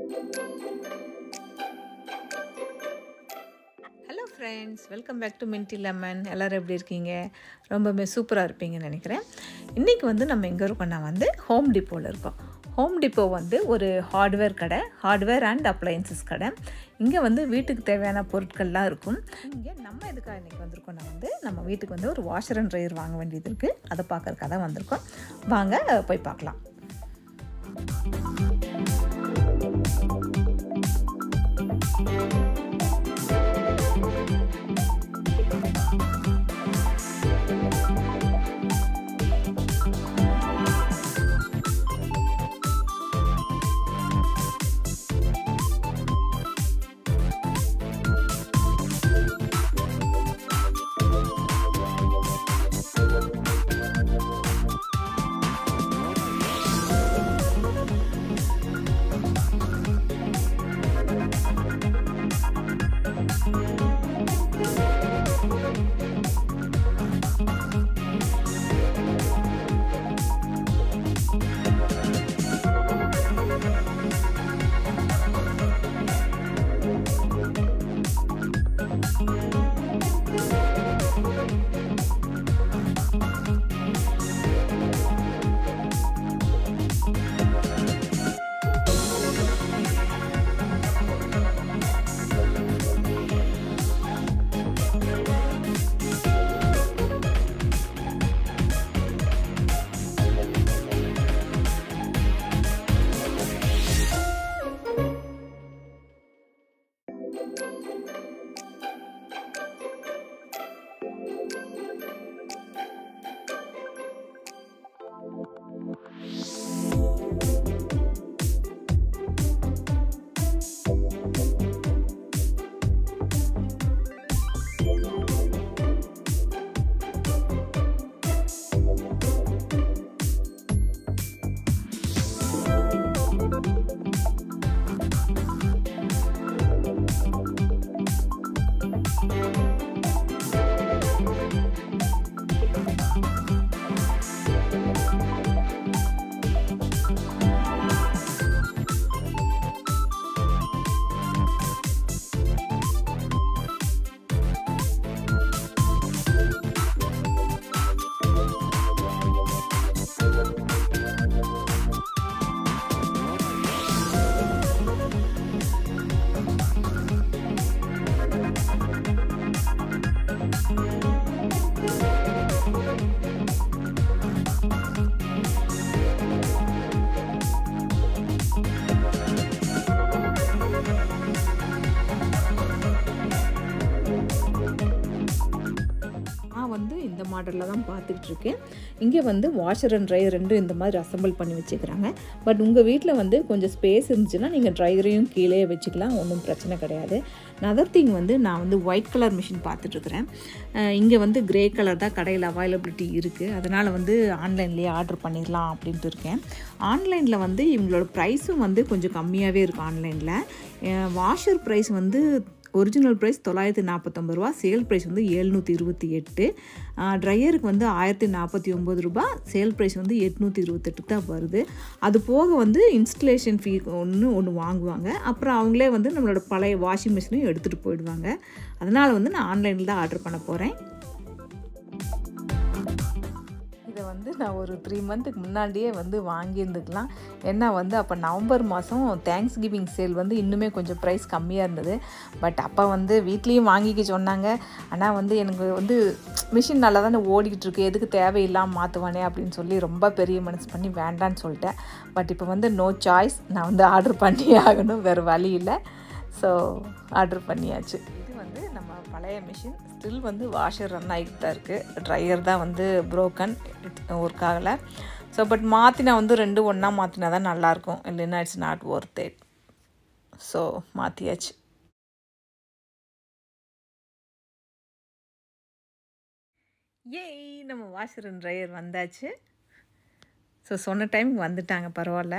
hello friends welcome back to Minty Lemon எல்லோரும் எப்படி இருக்கீங்க ரொம்பவே சூப்பராக இருப்பீங்கன்னு நினைக்கிறேன் இன்றைக்கி வந்து நம்ம எங்கே இருக்கோம்னா வந்து ஹோம் டிப்போவில் இருக்கோம் ஹோம் டிப்போ வந்து ஒரு ஹார்ட்வேர் கடை ஹார்ட்வேர் அண்ட் அப்ளையன்சஸ் கடை இங்கே வந்து வீட்டுக்கு தேவையான பொருட்கள்லாம் இருக்கும் இங்கே நம்ம எதுக்காக இன்றைக்கி வந்திருக்கோம்னா வந்து நம்ம வீட்டுக்கு வந்து ஒரு வாஷர் அண்ட் ட்ரையர் வாங்க வேண்டியது இருக்குது அதை பார்க்கறதுக்காக தான் வந்திருக்கோம் வாங்க போய் பார்க்கலாம் நான் வந்து இந்த மாடலில் தான் பார்த்துக்கிட்டு இருக்கேன் இங்கே வந்து வாஷர் அண்ட் ட்ரையர் ரெண்டும் இந்த மாதிரி அசம்பிள் பண்ணி வச்சுக்கிறாங்க பட் உங்கள் வீட்டில் வந்து கொஞ்சம் ஸ்பேஸ் இருந்துச்சுன்னா நீங்கள் ட்ரையரையும் கீழே வச்சுக்கலாம் ஒன்றும் பிரச்சனை கிடையாது நதர் திங் வந்து நான் வந்து ஒயிட் கலர் மிஷின் பார்த்துட்ருக்குறேன் இங்கே வந்து கிரே கலர் தான் கடையில் அவைலபிலிட்டி இருக்குது அதனால் வந்து ஆன்லைன்லேயே ஆர்டர் பண்ணிடலாம் அப்படின்ட்டு இருக்கேன் ஆன்லைனில் வந்து இவங்களோட ப்ரைஸும் வந்து கொஞ்சம் கம்மியாகவே இருக்கும் ஆன்லைனில் வாஷர் ப்ரைஸ் வந்து ஒரிஜினல் ப்ரைஸ் தொள்ளாயிரத்தி நாற்பத்தொம்பது ரூபா சேல் ப்ரைஸ் வந்து எழுநூற்றி இருபத்தி எட்டு ட்ரையருக்கு வந்து ஆயிரத்தி நாற்பத்தி ஒம்பது ரூபா சேல் ப்ரைஸ் வந்து எட்நூற்றி இருபத்தெட்டு தான் வருது அது போக வந்து இன்ஸ்டலேஷன் ஃபீ ஒன்று ஒன்று வாங்குவாங்க அப்புறம் அவங்களே வந்து நம்மளோட பழைய வாஷிங் மிஷினையும் எடுத்துகிட்டு போயிடுவாங்க அதனால் வந்து நான் ஆன்லைனில் தான் ஆர்டர் பண்ண போகிறேன் இதை வந்து நான் ஒரு த்ரீ மந்த்துக்கு முன்னாடியே வந்து வாங்கியிருந்துக்கலாம் ஏன்னா வந்து அப்போ நவம்பர் மாதம் தேங்க்ஸ் கிவிங் சேல் வந்து இன்னுமே கொஞ்சம் ப்ரைஸ் கம்மியாக இருந்தது பட் அப்போ வந்து வீட்லேயும் வாங்கிக்க சொன்னாங்க ஆனால் வந்து எனக்கு வந்து மிஷின் நல்லா தானே ஓடிக்கிட்டு இருக்கு எதுக்கு தேவையில்லாமல் மாற்றுவானே அப்படின்னு சொல்லி ரொம்ப பெரிய மனசு பண்ணி வேண்டான்னு சொல்லிட்டேன் பட் இப்போ வந்து நோ சாய்ஸ் நான் வந்து ஆர்டர் பண்ணி ஆகணும் வேறு வழி இல்லை ஸோ ஆர்டர் பண்ணியாச்சு இது வந்து நம்ம பழைய மிஷின் ஸ்டில் வந்து வாஷர் ரன் ஆகிட்டு தான் இருக்குது ட்ரையர் தான் வந்து ப்ரோக்கன் ஒர்க் ஆகலை ஸோ பட் மாற்றினா வந்து ரெண்டு ஒன்றா மாற்றினா தான் நல்லாயிருக்கும் இல்லைன்னா it's not worth it so மாற்றியாச்சு ஏய் நம்ம வாஷர் அண்ட் ட்ரையர் வந்தாச்சு ஸோ சொன்ன டைமுக்கு வந்துட்டாங்க பரவாயில்ல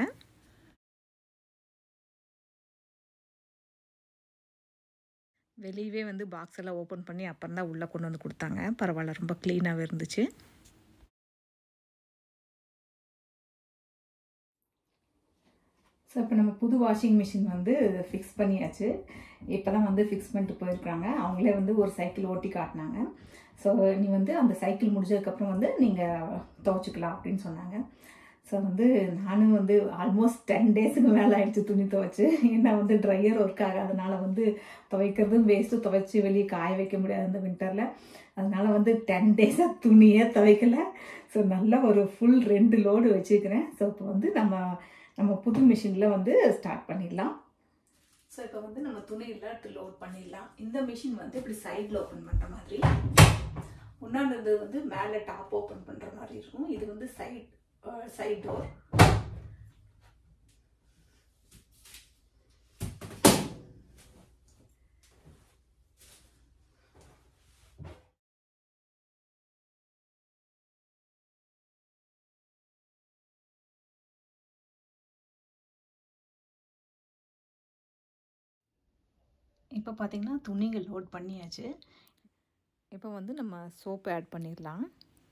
வெளியவே வந்து பாக்ஸ் எல்லாம் ஓப்பன் பண்ணி அப்புறம் தான் உள்ளே கொண்டு வந்து கொடுத்தாங்க பரவாயில்ல ரொம்ப க்ளீனாகவே இருந்துச்சு ஸோ இப்போ நம்ம புது வாஷிங் மிஷின் வந்து ஃபிக்ஸ் பண்ணியாச்சு இப்போ தான் வந்து ஃபிக்ஸ் பண்ணிட்டு போயிருக்காங்க அவங்களே வந்து ஒரு சைக்கிள் ஓட்டி காட்டினாங்க ஸோ நீ வந்து அந்த சைக்கிள் முடிஞ்சதுக்கப்புறம் வந்து நீங்கள் துவைச்சிக்கலாம் அப்படின்னு சொன்னாங்க ஸோ வந்து நானும் வந்து ஆல்மோஸ்ட் டென் டேஸுக்கு மேலே ஆயிடுச்சு துணி துவைச்சு ஏன்னா வந்து ட்ரையர் ஒர்க் ஆகாதனால வந்து துவைக்கிறதும் வேஸ்ட்டு துவைச்சி வெளியே காய வைக்க முடியாது இந்த வின்டரில் அதனால வந்து டென் டேஸாக துணியே துவைக்கல ஸோ நல்லா ஒரு ஃபுல் ரெண்டு லோடு வச்சுக்கிறேன் ஸோ இப்போ வந்து நம்ம நம்ம புது மிஷினில் வந்து ஸ்டார்ட் பண்ணிடலாம் ஸோ இப்போ வந்து நம்ம துணியெல்லாம் எடுத்து லோட் பண்ணிடலாம் இந்த மிஷின் வந்து இப்படி சைடில் ஓப்பன் பண்ணுற மாதிரி ஒன்றானது வந்து மேலே டாப் ஓப்பன் பண்ணுற மாதிரி இருக்கும் இது வந்து சைட் சைட் டோர் இப்போ பார்த்தீங்கன்னா துணிகள் லோட் பண்ணியாச்சு இப்போ வந்து நம்ம சோப்பு ஆட் பண்ணிடலாம்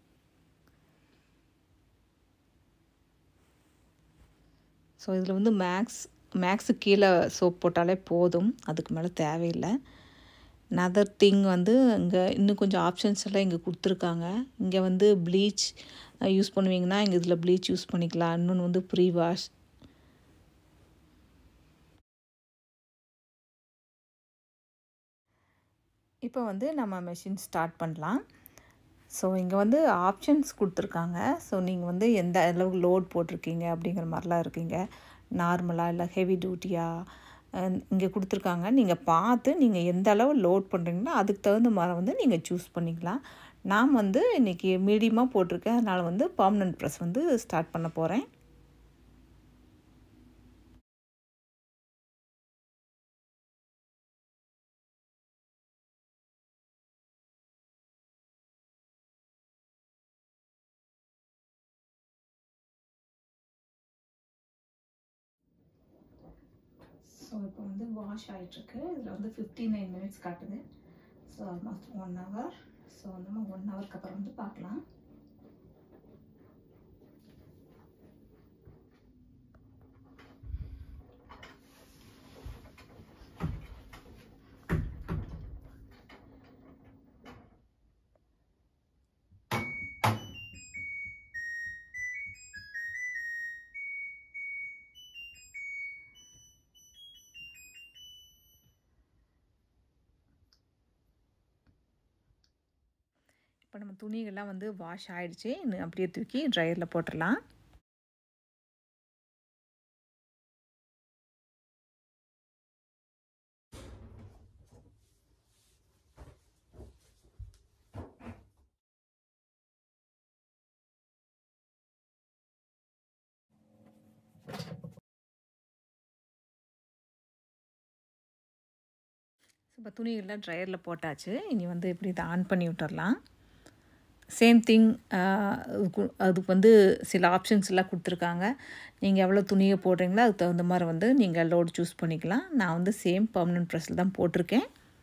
ஸோ இதில் வந்து மேக்ஸ் மேக்ஸு கீழே சோப் போட்டாலே போதும் அதுக்கு மேலே தேவையில்லை நதர் திங் வந்து இங்கே இன்னும் கொஞ்சம் ஆப்ஷன்ஸ் எல்லாம் இங்கே கொடுத்துருக்காங்க இங்கே வந்து ப்ளீச் யூஸ் பண்ணுவீங்கன்னா இங்கே இதில் ப்ளீச் யூஸ் பண்ணிக்கலாம் இன்னொன்று வந்து ப்ரீ வாஷ் இப்போ வந்து நம்ம மெஷின் ஸ்டார்ட் பண்ணலாம் ஸோ இங்கே வந்து ஆப்ஷன்ஸ் கொடுத்துருக்காங்க ஸோ நீங்கள் வந்து எந்த அளவுக்கு லோட் போட்டிருக்கீங்க அப்படிங்கிற மாதிரிலாம் இருக்கீங்க நார்மலாக இல்லை ஹெவி டியூட்டியாக இங்கே கொடுத்துருக்காங்க நீங்கள் பார்த்து நீங்கள் எந்த அளவு லோட் பண்ணுறீங்களோ அதுக்கு தகுந்த மாதிரி வந்து நீங்கள் சூஸ் பண்ணிக்கலாம் நான் வந்து இன்றைக்கி மீடியமாக போட்டிருக்கேன் அதனால் வந்து பர்மனன்ட் ப்ரெஸ் வந்து ஸ்டார்ட் பண்ண போகிறேன் ஸோ இப்போ வந்து வாஷ் ஆகிட்டுருக்கு இதில் வந்து ஃபிஃப்டி நைன் மினிட்ஸ் காட்டுது so almost one hour so நம்ம ஒன் ஹவருக்கு அப்புறம் வந்து பார்க்கலாம் இப்போ நம்ம துணிகள்லாம் வந்து வாஷ் ஆகிடுச்சு இன்னும் அப்படியே தூக்கி ட்ரையரில் போட்டுடலாம் இப்போ துணிகள்லாம் ட்ரையரில் போட்டாச்சு இனி வந்து இப்படி இதை ஆன் பண்ணி விட்டுறலாம் சேம் திங் அதுக்கு வந்து சில ஆப்ஷன்ஸ் எல்லாம் கொடுத்துருக்காங்க நீங்கள் எவ்வளோ துணியை போடுறீங்களோ அதுக்கு தகுந்த மாதிரி வந்து நீங்கள் லோடு சூஸ் பண்ணிக்கலாம் நான் வந்து சேம் பர்மனன்ட் ப்ரெஸ்ஸில் தான் போட்டிருக்கேன்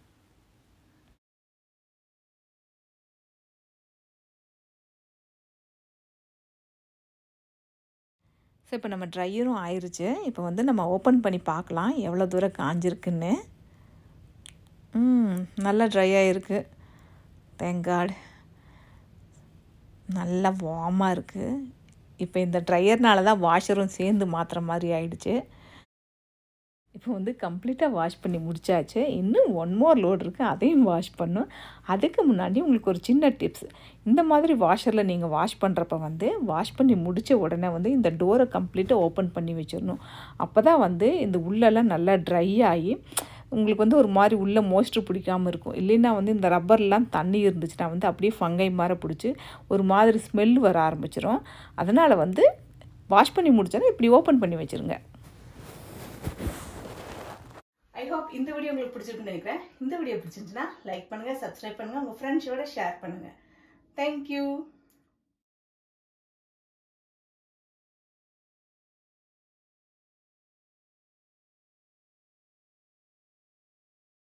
ஸோ இப்போ நம்ம ட்ரையரும் ஆயிடுச்சு இப்போ வந்து நம்ம ஓப்பன் பண்ணி பார்க்கலாம் எவ்வளோ தூரம் காஞ்சிருக்குன்னு ம் நல்லா ட்ரை ஆகிருக்கு தேங்காட் நல்லா வார்மாக இருக்குது இப்போ இந்த ட்ரையர்னால தான் வாஷரும் சேர்ந்து மாற்றுற மாதிரி ஆயிடுச்சு இப்போ வந்து கம்ப்ளீட்டாக வாஷ் பண்ணி முடிச்சாச்சு இன்னும் ஒன் மோர் லோட் இருக்குது அதையும் வாஷ் பண்ணும் அதுக்கு முன்னாடி உங்களுக்கு ஒரு சின்ன டிப்ஸ் இந்த மாதிரி வாஷரில் நீங்கள் வாஷ் பண்ணுறப்ப வந்து வாஷ் பண்ணி முடித்த உடனே வந்து இந்த டோரை கம்ப்ளீட்டாக ஓப்பன் பண்ணி வச்சிடணும் அப்போ தான் வந்து இந்த உள்ளெல்லாம் நல்லா ட்ரை ஆகி உங்களுக்கு வந்து ஒரு மாதிரி உள்ளே மோஸ்ட்ரு பிடிக்காமல் இருக்கும் இல்லைன்னா வந்து இந்த ரப்பர்லாம் தண்ணி இருந்துச்சுன்னா வந்து அப்படியே ஃபங்கை மாதிரி பிடிச்சி ஒரு மாதிரி ஸ்மெல் வர ஆரம்பிச்சிடும் அதனால் வந்து வாஷ் பண்ணி முடிச்சோன்னா இப்படி ஓப்பன் பண்ணி வச்சுருங்க ஐ ஹோப் இந்த வீடியோ உங்களுக்கு பிடிச்சிருக்குன்னு நினைக்கிறேன் இந்த வீடியோ பிடிச்சிருந்துச்சுன்னா லைக் பண்ணுங்கள் சப்ஸ்கிரைப் பண்ணுங்கள் உங்கள் ஃப்ரெண்ட்ஸோட ஷேர் பண்ணுங்கள் தேங்க்யூ